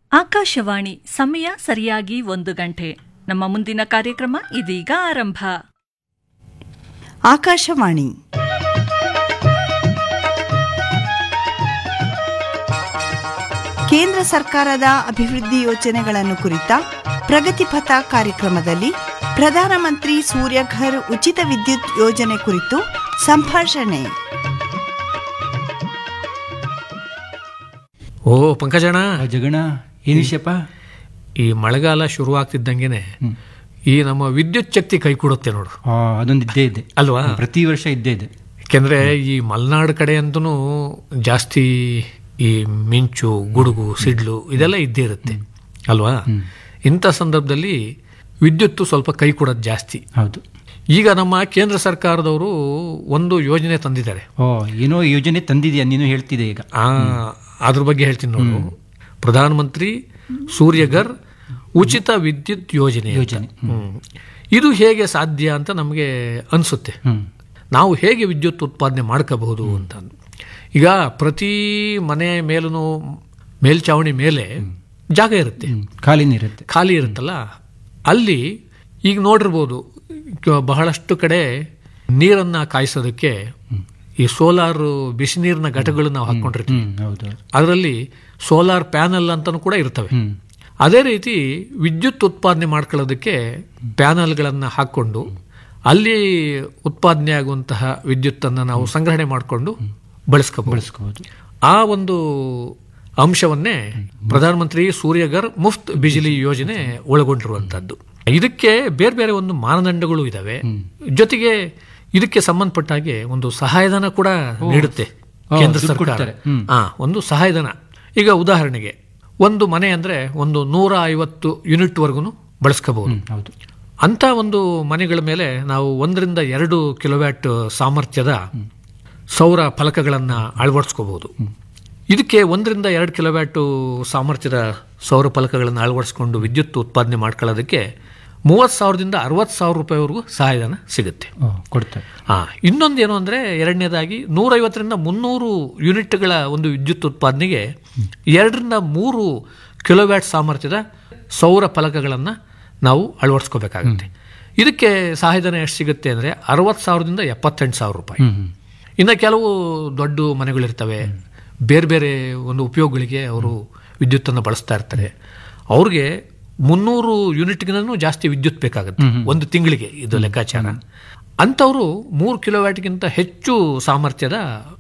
ಆಕಾಶವಾಣಿ ಸಮಯ ಸರಿಯಾಗಿ ಒಂದು ಗಂಟೆ ನಮ್ಮ ಮುಂದಿನ ಕಾರ್ಯಕ್ರಮ ಇದೀಗ ಆರಂಭ ಆಕಾಶವಾಣಿ ಕೇಂದ್ರ ಸರ್ಕಾರದ ಅಭಿವೃದ್ಧಿ ಯೋಜನೆಗಳನ್ನು ಕುರಿತ ಪ್ರಗತಿಪಥ ಕಾರ್ಯಕ್ರಮದಲ್ಲಿ ಪ್ರಧಾನಮಂತ್ರಿ ಸೂರ್ಯಘರ್ ಉಚಿತ ವಿದ್ಯುತ್ ಯೋಜನೆ ಕುರಿತು ಸಂಭಾಷಣೆ ಓ ಪಂಕಜಣ ಆ ಜಗಣ ಏನ್ ವಿಷಯಪ್ಪ ಈ ಮಳೆಗಾಲ ಶುರು ಆಗ್ತಿದ್ದಂಗೆನೆ ಈ ನಮ್ಮ ವಿದ್ಯುತ್ ಶಕ್ತಿ ಕೈ ಕೊಡುತ್ತೆ ನೋಡು ಆ, ಅದೊಂದು ಇದ್ದೇ ಇದೆ ಅಲ್ವಾ ಪ್ರತಿ ವರ್ಷ ಇದ್ದೇ ಇದೆ ಯಾಕೆಂದ್ರೆ ಈ ಮಲೆನಾಡು ಕಡೆ ಅಂತೂ ಜಾಸ್ತಿ ಈ ಮಿಂಚು ಗುಡುಗು ಸಿಡ್ಲು ಇದೆಲ್ಲ ಇದ್ದೇ ಇರುತ್ತೆ ಅಲ್ವಾ ಇಂಥ ಸಂದರ್ಭದಲ್ಲಿ ವಿದ್ಯುತ್ತು ಸ್ವಲ್ಪ ಕೈ ಕೊಡೋದು ಜಾಸ್ತಿ ಹೌದು ಈಗ ನಮ್ಮ ಕೇಂದ್ರ ಸರ್ಕಾರದವರು ಒಂದು ಯೋಜನೆ ತಂದಿದ್ದಾರೆ ಓ ಏನೋ ಯೋಜನೆ ತಂದಿದ್ಯಾ ನೀನು ಹೇಳ್ತಿದೆ ಈಗ ಆ ಅದ್ರ ಬಗ್ಗೆ ಹೇಳ್ತೀನಿ ನೋಡು ಪ್ರಧಾನಮಂತ್ರಿ ಸೂರ್ಯಗರ್ ಉಚಿತ ವಿದ್ಯುತ್ ಯೋಜನೆ ಅಂತ. ಯೋಜನೆ. ಹ್ಮ್. ಇದು ಹೇಗೆ ಸಾಧ್ಯ ಅಂತ ನಮಗೆ ಅನಿಸುತ್ತೆ ಹ್ಮ್ ನಾವು ಹೇಗೆ ವಿದ್ಯುತ್ ಉತ್ಪಾದನೆ ಮಾಡ್ಕೋಬಹುದು ಅಂತ ಈಗ ಪ್ರತಿ ಮನೆ ಮೇಲೂ ಮೇಲ್ಚಾವಣಿ ಮೇಲೆ ಜಾಗ ಇರುತ್ತೆ ಹ್ಮ್. ಖಾಲಿನೇ ಇರುತ್ತೆ ಖಾಲಿ ಇರುತ್ತಲ್ಲ ಅಲ್ಲಿ ಈಗ ನೋಡಿರ್ಬೋದು ಕ- ಬಹಳಷ್ಟು ಕಡೆ ನೀರನ್ನ ಕಾಯಿಸೋದಕ್ಕೆ ಈ ಸೋಲಾರ್ ಬಿಸಿ ನೀರಿನ ಘಟಕಗಳು ನಾವು ಹಾಕೊಂಡಿರ್ತೀವಿ ಹ್ಮ್ ಹೌದು ಹೌದು ಅದರಲ್ಲಿ ಸೋಲಾರ್ ಪ್ಯಾನಲ್ ಅಂತಲೂ ಕೂಡ ಇರ್ತವೆ ಹ್ಮ್ ಅದೇ ರೀತಿ ವಿದ್ಯುತ್ ಉತ್ಪಾದನೆ ಮಾಡ್ಕೊಳ್ಳೋದಕ್ಕೆ ಪ್ಯಾನಲ್ಗಳನ್ನು ಹಾಕ್ಕೊಂಡು ಅಲ್ಲಿ ಉತ್ಪಾದನೆ ಆಗುವಂತಹ ವಿದ್ಯುತ್ತನ್ನು ನಾವು ಸಂಗ್ರಹಣೆ ಮಾಡಿಕೊಂಡು ಬಳಸ್ಕೋಬಹುದು ಬಳಸ್ಕೋಬಹುದು ಆ ಒಂದು ಅಂಶವನ್ನೇ ಪ್ರಧಾನಮಂತ್ರಿ ಸೂರ್ಯಗರ್ ಮುಫ್ತ್ ಬಿಜಿಲಿ ಯೋಜನೆ ಒಳಗೊಂಡಿರುವಂತದ್ದು ಇದಕ್ಕೆ ಬೇರೆ ಬೇರೆ ಒಂದು ಮಾನದಂಡಗಳು ಇದಾವೆ ಜೊತೆಗೆ ಇದಕ್ಕೆ ಸಂಬಂಧಪಟ್ಟ ಹಾಗೆ ಒಂದು ಸಹಾಯಧನ ಕೂಡ ನೀಡುತ್ತೆ ಓ, ಕೇಂದ್ರ ದುಡ್ಡು ಸರ್ಕಾರ ಕೊಡ್ತಾರೆ. ಹ್ಮ್. ಆ ಒಂದು ಸಹಾಯಧನ ಈಗ ಉದಾಹರಣೆಗೆ ಒಂದು ಮನೆ ಅಂದ್ರೆ ಒಂದು ನೂರ ಐವತ್ತು ಯೂನಿಟ್ ವರ್ಗು ಬಳಸ್ಕೋಬಹುದು ಹ್ಮ್ ಹೌದು ಅಂತ ಒಂದು ಮನೆಗಳ ಮೇಲೆ ನಾವು ಒಂದರಿಂದ ಎರಡು ಕಿಲೋವ್ಯಾಟ್ ಸಾಮರ್ಥ್ಯದ ಸೌರ ಫಲಕಗಳನ್ನು ಅಳವಡಿಸ್ಕೋಬಹುದು ಇದಕ್ಕೆ ಒಂದರಿಂದ ಎರಡು ಕಿಲೋವ್ಯಾಟ್ ಸಾಮರ್ಥ್ಯದ ಸೌರ ಫಲಕಗಳನ್ನು ಅಳವಡಿಸ್ಕೊಂಡು ವಿದ್ಯುತ್ ಉತ್ಪಾದನೆ ಮಾಡ್ಕೊಳ್ಳೋದಕ್ಕೆ ಮೂವತ್ತು ಸಾವಿರದಿಂದ ಅರವತ್ತು ಸಾವಿರ ರೂಪಾಯಿವರೆಗೂ ಸಹಾಯಧನ ಸಿಗುತ್ತೆ ಓ ಕೊಡ್ತಾರೆ ಆ ಇನ್ನೊಂದು ಏನು ಅಂದರೆ ಎರಡನೇದಾಗಿ ನೂರೈವತ್ತರಿಂದ ಮುನ್ನೂರು ಯೂನಿಟ್ಗಳ ಒಂದು ವಿದ್ಯುತ್ ಉತ್ಪಾದನೆಗೆ ಎರಡರಿಂದ ಮೂರು ಕಿಲೋವ್ಯಾಟ್ ಸಾಮರ್ಥ್ಯದ ಸೌರ ಫಲಕಗಳನ್ನು ನಾವು ಅಳವಡಿಸ್ಕೋಬೇಕಾಗುತ್ತೆ ಇದಕ್ಕೆ ಸಹಾಯಧನ ಎಷ್ಟು ಸಿಗುತ್ತೆ ಅಂದರೆ ಅರವತ್ತು ಸಾವಿರದಿಂದ ಎಪ್ಪತ್ತೆಂಟು ಸಾವಿರ ರೂಪಾಯಿ ಹ್ಮ್ ಹ್ಮ್ ಇನ್ನು ಕೆಲವು ದೊಡ್ಡ ಮನೆಗಳಿರ್ತವೆ ಬೇರೆ ಬೇರೆ ಒಂದು ಉಪಯೋಗಗಳಿಗೆ ಅವರು ವಿದ್ಯುತ್ತನ್ನು ಬಳಸ್ತಾ ಇರ್ತಾರೆ ಅವ್ರಿಗೆ ಮುನ್ನೂರು ಯೂನಿಟ್ಗಿಂತನೂ ಜಾಸ್ತಿ ವಿದ್ಯುತ್ ಬೇಕಾಗುತ್ತೆ ಒಂದು ತಿಂಗಳಿಗೆ ಇದು ಲೆಕ್ಕಾಚಾರ ಅಂಥವರು ಮೂರು ಕಿಲೋವ್ಯಾಟ್ಗಿಂತ ಹೆಚ್ಚು ಸಾಮರ್ಥ್ಯದ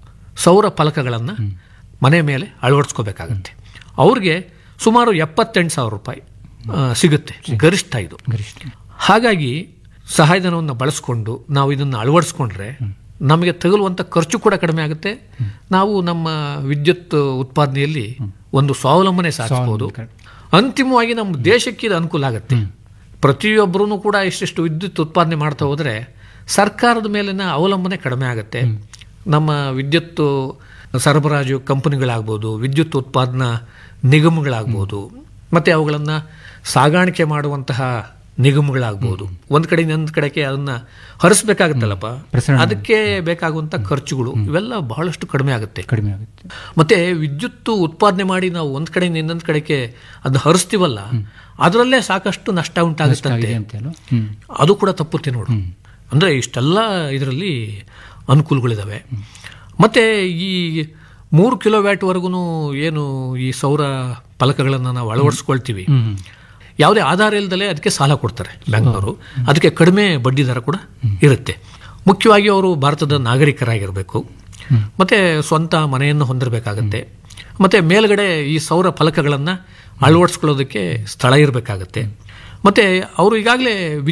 ಸೌರ ಫಲಕಗಳನ್ನು ಮನೆ ಮೇಲೆ ಅಳವಡಿಸ್ಕೋಬೇಕಾಗತ್ತೆ ಅವ್ರಿಗೆ ಸುಮಾರು ಎಪ್ಪತ್ತೆಂಟು ಸಾವಿರ ರೂಪಾಯಿ ಆ, ಸಿಗುತ್ತೆ ಗರಿಷ್ಠ ಇದು ಗರಿಷ್ಠ ಹಾಗಾಗಿ ಸಹಾಯಧನವನ್ನು ಬಳಸ್ಕೊಂಡು ನಾವು ಇದನ್ನು ಅಳವಡಿಸ್ಕೊಂಡ್ರೆ ನಮಗೆ ತಗುಲುವಂಥ ಖರ್ಚು ಕೂಡ ಕಡಿಮೆ ಆಗುತ್ತೆ ನಾವು ನಮ್ಮ ವಿದ್ಯುತ್ ಉತ್ಪಾದನೆಯಲ್ಲಿ ಒಂದು ಸ್ವಾವಲಂಬನೆ ಸಾಧಿಸಬಹುದು ಅಂತಿಮವಾಗಿ ನಮ್ಮ ದೇಶಕ್ಕೆ ಇದು ಅನುಕೂಲ ಆಗುತ್ತೆ ಪ್ರತಿಯೊಬ್ಬರೂ ಕೂಡ ಇಷ್ಟಿಷ್ಟು ವಿದ್ಯುತ್ ಉತ್ಪಾದನೆ ಮಾಡ್ತಾ ಹೋದರೆ ಸರ್ಕಾರದ ಮೇಲಿನ ಅವಲಂಬನೆ ಕಡಿಮೆ ಆಗುತ್ತೆ ನಮ್ಮ ವಿದ್ಯುತ್ ಸರಬರಾಜು ಕಂಪನಿಗಳಾಗ್ಬೋದು ವಿದ್ಯುತ್ ಉತ್ಪಾದನಾ ನಿಗಮಗಳಾಗ್ಬೋದು ಮತ್ತು ಅವುಗಳನ್ನು ಸಾಗಾಣಿಕೆ ಮಾಡುವಂತಹ ನಿಗಮಗಳಾಗ್ಬೋದು ಒಂದು ಕಡೆ ಇನ್ನೊಂದು ಕಡೆಗೆ ಅದನ್ನ ಹರಿಸ್ಬೇಕಾಗುತ್ತಲ್ಲಪ್ಪ ಪ್ರಸರಣ ಅದಕ್ಕೆ ಬೇಕಾಗುವಂಥ ಖರ್ಚುಗಳು ಇವೆಲ್ಲ ಬಹಳಷ್ಟು ಕಡಿಮೆ ಆಗುತ್ತೆ ಕಡಿಮೆ ಆಗುತ್ತೆ ಮತ್ತೆ ವಿದ್ಯುತ್ ಉತ್ಪಾದನೆ ಮಾಡಿ ನಾವು ಒಂದ್ ಕಡೆಯಿಂದ ಇನ್ನೊಂದು ಕಡೆಗೆ ಅದನ್ನ ಹರಿಸ್ತೀವಲ್ಲ ಅದರಲ್ಲೇ ಸಾಕಷ್ಟು ನಷ್ಟ ಉಂಟಾಗುತ್ತಂತೆ ಆಗಿದೆ ಅಂತ ಅಲ್ವಾ? ಹ್ಮ್ ಅದು ಕೂಡ ತಪ್ಪುತ್ತೆ ನೋಡು ಅಂದ್ರೆ ಇಷ್ಟೆಲ್ಲ ಇದರಲ್ಲಿ ಅನುಕೂಲಗಳಿದಾವೆ ಮತ್ತೆ ಈ ಮೂರು ಕಿಲೋವ್ಯಾಟ್ ವರೆಗೂ ಏನು ಈ ಸೌರ ಫಲಕಗಳನ್ನು ನಾವು ಅಳವಡಿಸ್ಕೊಳ್ತೀವಿ ಹ್ಮ್ ಯಾವುದೇ ಆಧಾರ ಇಲ್ಲದಲೇ ಅದಕ್ಕೆ ಸಾಲ ಕೊಡ್ತಾರೆ ಬ್ಯಾಂಕ್ನವರು ಅದಕ್ಕೆ ಕಡಿಮೆ ಬಡ್ಡಿ ದರ ಕೂಡ ಇರುತ್ತೆ ಮುಖ್ಯವಾಗಿ ಅವರು ಭಾರತದ ನಾಗರಿಕರಾಗಿರಬೇಕು ಮತ್ತೆ ಸ್ವಂತ ಮನೆಯನ್ನು ಹೊಂದಿರಬೇಕಾಗತ್ತೆ ಮತ್ತೆ ಮೇಲ್ಗಡೆ ಈ ಸೌರ ಫಲಕಗಳನ್ನು ಅಳವಡಿಸ್ಕೊಳ್ಳೋದಕ್ಕೆ ಸ್ಥಳ ಇರಬೇಕಾಗತ್ತೆ ಮತ್ತೆ ಅವರು ಈಗಾಗಲೇ